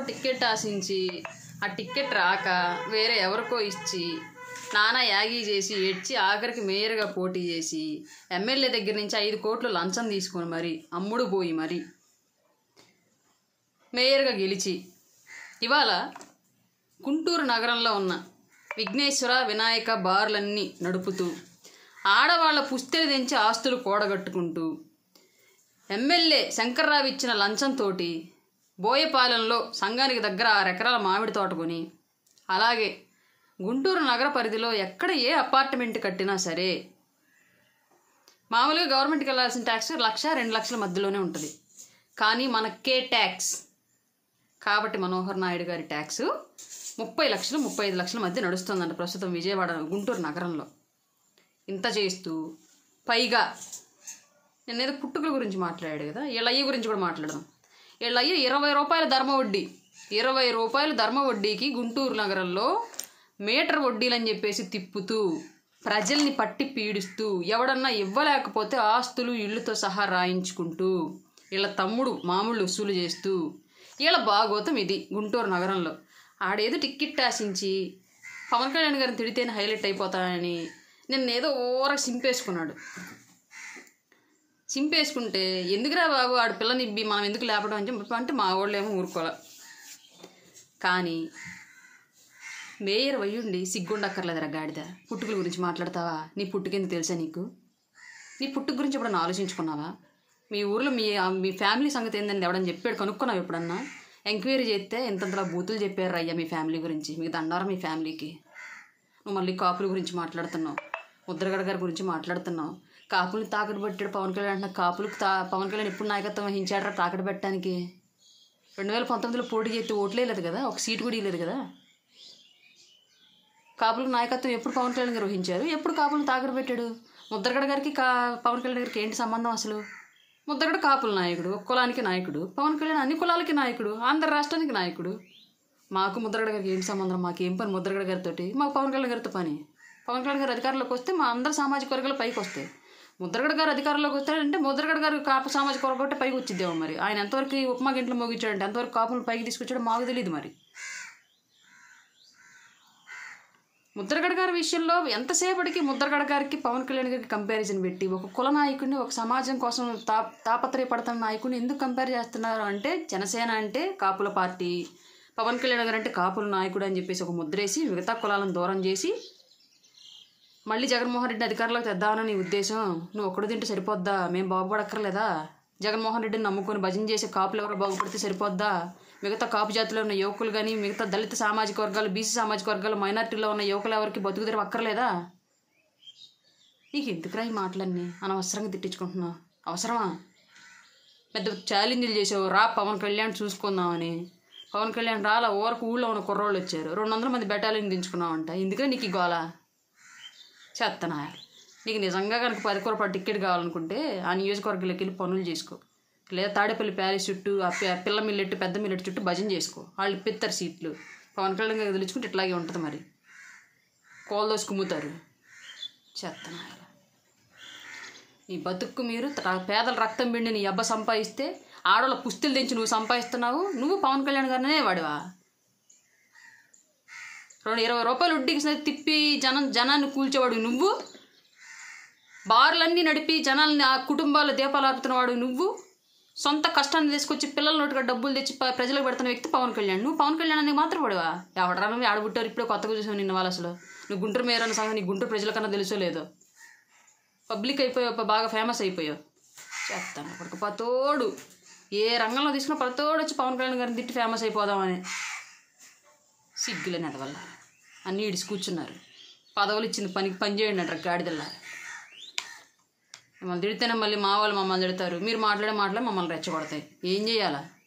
ticket ఆశించి ఆ ticket రాక వేరే ఎవరికో ఇచ్చి నానా యాగీ చేసి ఏడ్చి ఆఖరికి మేయర్గా పోటీ చేసి ఎమ్మెల్యే దగ్గర నుంచి ఐదు కోట్లు లంచం తీసుకొని మరి అమ్ముడు పోయి మరి మేయర్గా గెలిచి ఇవాళ గుంటూరు నగరంలో ఉన్న విఘ్నేశ్వర వినాయక బార్లన్నీ నడుపుతూ ఆడవాళ్ల పుస్తెలు తెంచి ఆస్తులు కూడగట్టుకుంటూ ఎమ్మెల్యే శంకర్రావు ఇచ్చిన లంచంతోటి బోయపాలెంలో సంఘానికి దగ్గర ఆరు ఎకరాల మామిడి తోట కొని అలాగే గుంటూరు నగర పరిధిలో ఎక్కడ ఏ అపార్ట్మెంట్ కట్టినా సరే మామూలుగా గవర్నమెంట్కి వెళ్ళాల్సిన ట్యాక్స్ లక్ష రెండు లక్షల మధ్యలోనే ఉంటుంది కానీ మన కే ట్యాక్స్ కాబట్టి మనోహర్ నాయుడు గారి ట్యాక్స్ ముప్పై లక్షలు ముప్పై ఐదు లక్షల మధ్య నడుస్తుందంట ప్రస్తుతం విజయవాడ గుంటూరు నగరంలో ఇంత చేస్తూ పైగా నేనేదో పుట్టుకల గురించి మాట్లాడాడు కదా వీళ్ళ అయ్య గురించి కూడా మాట్లాడదాం వీళ్ళ అయ్య ఇరవై రూపాయల ధర్మ వడ్డీ ఇరవై రూపాయల ధర్మ వడ్డీకి గుంటూరు నగరంలో మీటర్ వడ్డీలు అని చెప్పేసి తిప్పుతూ ప్రజల్ని పట్టి పీడిస్తూ ఎవడన్నా ఇవ్వలేకపోతే ఆస్తులు ఇళ్ళుతో సహా రాయించుకుంటూ వీళ్ళ తమ్ముడు మామూలు వసూలు చేస్తూ వీళ్ళ భాగోతం ఇది గుంటూరు నగరంలో ఆడేదో టిక్కెట్ ఆశించి పవన్ కళ్యాణ్ గారిని తిడితేనే హైలైట్ అయిపోతానని నిన్న ఏదో ఓర సింపేసుకున్నాడు సింపేసుకుంటే ఎందుకురా బాబు ఆడ పిల్లని ఇబ్బి మనం ఎందుకు లేపడం అని చెప్పి అంటే మా వాళ్ళు ఏమో ఊరుకోలే కానీ మేయర్ వయ్యుండి సిగ్గుండక్కర్లేదురా గాడిద పుట్టుకల గురించి మాట్లాడతావా నీ పుట్టుకెందుకు తెలుసా నీకు నీ పుట్టుక గురించి ఎప్పుడన్నా ఆలోచించుకున్నావా మీ ఊర్లో మీ మీ ఫ్యామిలీ సంగతి ఏందని ఎవడని చెప్పాడు కనుక్కున్నావు ఎప్పుడన్నా ఎంక్వైరీ చేస్తే ఇంతంతలా బూతులు చెప్పారు అయ్యా మీ ఫ్యామిలీ గురించి మీకు దండారా మీ ఫ్యామిలీకి నువ్వు మళ్ళీ కాపుల గురించి మాట్లాడుతున్నావు ముద్రగడ గారి గురించి మాట్లాడుతున్నావు కాపుల్ని తాకట్టు పెట్టాడు పవన్ కళ్యాణ్ అంటున్నా కాపులకు తా పవన్ కళ్యాణ్ ఎప్పుడు నాయకత్వం వహించాడరా తాకట్టు పెట్టడానికి రెండు వేల పంతొమ్మిదిలో పోటీ చేస్తే ఓట్లే లేదు కదా ఒక సీటు కూడా ఇవ్వలేదు కదా కాపులకు నాయకత్వం ఎప్పుడు పవన్ కళ్యాణ్ గారు వహించారు ఎప్పుడు కాపులను తాకట్టు పెట్టాడు ముద్రగడ గారికి కా పవన్ కళ్యాణ్ గారికి ఏంటి సంబంధం అసలు ముద్రగడ కాపుల నాయకుడు ఒక కులానికి నాయకుడు పవన్ కళ్యాణ్ అన్ని కులాలకి నాయకుడు ఆంధ్ర రాష్ట్రానికి నాయకుడు మాకు ముద్రగడ గారికి ఏంటి సంబంధం మాకు ఏం పని ముద్రగడ గారితో మాకు పవన్ కళ్యాణ్ గారితో పని పవన్ కళ్యాణ్ గారు అధికారంలోకి వస్తే మా అందరి సామాజిక వర్గాలు పైకి వస్తాయి ముద్రగడ గారు అధికారంలోకి వస్తాడంటే ముద్రగడ గారు కాపు సామాజిక వర్గం ఒకటి పైకి వచ్చిద్దేమో మరి ఆయన ఎంతవరకు ఈ ఉప్మా గింట్లో మోగించాడంటే ఎంతవరకు కాపులను పైకి తీసుకొచ్చాడో మాకు తెలియదు మరి ముద్రగడ గారి విషయంలో ఎంతసేపటికి ముద్రగడ గారికి పవన్ కళ్యాణ్ గారికి కంపారిజన్ పెట్టి ఒక కుల నాయకుడిని ఒక సమాజం కోసం తా తాపత్రయపడుతున్న నాయకుడిని ఎందుకు కంపేర్ చేస్తున్నారు అంటే జనసేన అంటే కాపుల పార్టీ పవన్ కళ్యాణ్ గారు అంటే కాపుల నాయకుడు అని చెప్పేసి ఒక ముద్రేసి మిగతా కులాలను దూరం చేసి మళ్ళీ జగన్మోహన్ రెడ్డి అధికారంలోకి తెద్దామని నీ ఉద్దేశం నువ్వు ఒక్కడు తింటే సరిపోద్దా మేము బాగుపడక్కర్లేదా జగన్మోహన్ రెడ్డిని నమ్ముకొని భజన చేసే కాపులు ఎవరు బాగుపడితే సరిపోద్దా మిగతా కాపు జాతిలో ఉన్న యువకులు కానీ మిగతా దళిత సామాజిక వర్గాలు బీసీ సామాజిక వర్గాలు మైనార్టీలో ఉన్న యువకులు ఎవరికి బతుకు తెరవ అక్కర్లేదా నీకు ఎందుకురా ఈ మాటలన్నీ అనవసరంగా తిట్టించుకుంటున్నావు అవసరమా పెద్ద ఛాలెంజ్లు చేసావు రా పవన్ కళ్యాణ్ చూసుకుందామని పవన్ కళ్యాణ్ రాలా ఊరకు ఊళ్ళో ఉన్న కుర్రోళ్ళు వచ్చారు రెండు వందల మంది బెటాలియన్ దించుకున్నావంట ఎందుకని నీకు ఈ గోల చేత్తనా నీకు నిజంగా కనుక పది కూరపాటు టికెట్ కావాలనుకుంటే ఆ నియోజకవర్గంలోకి వెళ్ళి పనులు చేసుకో లేదా తాడేపల్లి ప్యాలెస్ చుట్టూ ఆ పి- పిల్ల మిల్లెట్టు పెద్ద మిల్లెట్టు చుట్టూ భజన చేసుకో వాళ్ళు ఇప్పిస్తారు సీట్లు పవన్ కళ్యాణ్ గారు తెలుసుకుంటే ఇట్లాగే ఉంటుంది మరి కోల్ దోసి కుమ్ముతారు చేత్తనా నీ బతుక్కు మీరు త- పేదల రక్తం పిండి నీ అబ్బ సంపాదిస్తే ఆడవాళ్ళ పుస్తులు తెంచి నువ్వు సంపాదిస్తున్నావు నువ్వు పవన్ కళ్యాణ్ గారినే వాడివా రెండు ఇరవై రూపాయలు వడ్డీకి సరే తిప్పి జనం జనాన్ని కూల్చేవాడు నువ్వు బార్లన్నీ నడిపి జనాల్ని ఆ కుటుంబాల దీపాలు ఆపుతున్నవాడు నువ్వు సొంత కష్టాన్ని తీసుకొచ్చి పిల్లల నోటుగా డబ్బులు తెచ్చి ప- ప్రజలకు పెడుతున్న వ్యక్తి పవన్ కళ్యాణ్ నువ్వు పవన్ కళ్యాణ్ అనేది మాత్రం పడవా ఎవడరా నువ్వు ఆడబుట్టారు ఇప్పుడే కొత్తగా చూసావు నిన్న వాళ్ళు అసలు నువ్వు గుంటూరు మేయర్ అన్న సంగతి నీ గుంటూరు ప్రజలకన్నా తెలుసో లేదో పబ్లిక్ అయిపోయావు ప- బాగా ఫేమస్ అయిపోయావు చెప్తాను ఇప్పటికి పతోడు ఏ రంగంలో తీసుకున్న పతోడు వచ్చి పవన్ కళ్యాణ్ గారిని తిట్టి ఫేమస్ అయిపోదామని సిగ్గులేని వల్ల అన్నీ ఇడిచి కూర్చున్నారు పదవులు ఇచ్చింది పనికి పని చేయండి అంటారు గాడిదల్లా మమ్మల్ని తిడితేనే మళ్ళీ మా వాళ్ళు మమ్మల్ని తిడతారు మీరు మాట్లాడే మాటలే మమ్మల్ని రెచ్చగొడతాయి ఏం చేయాలా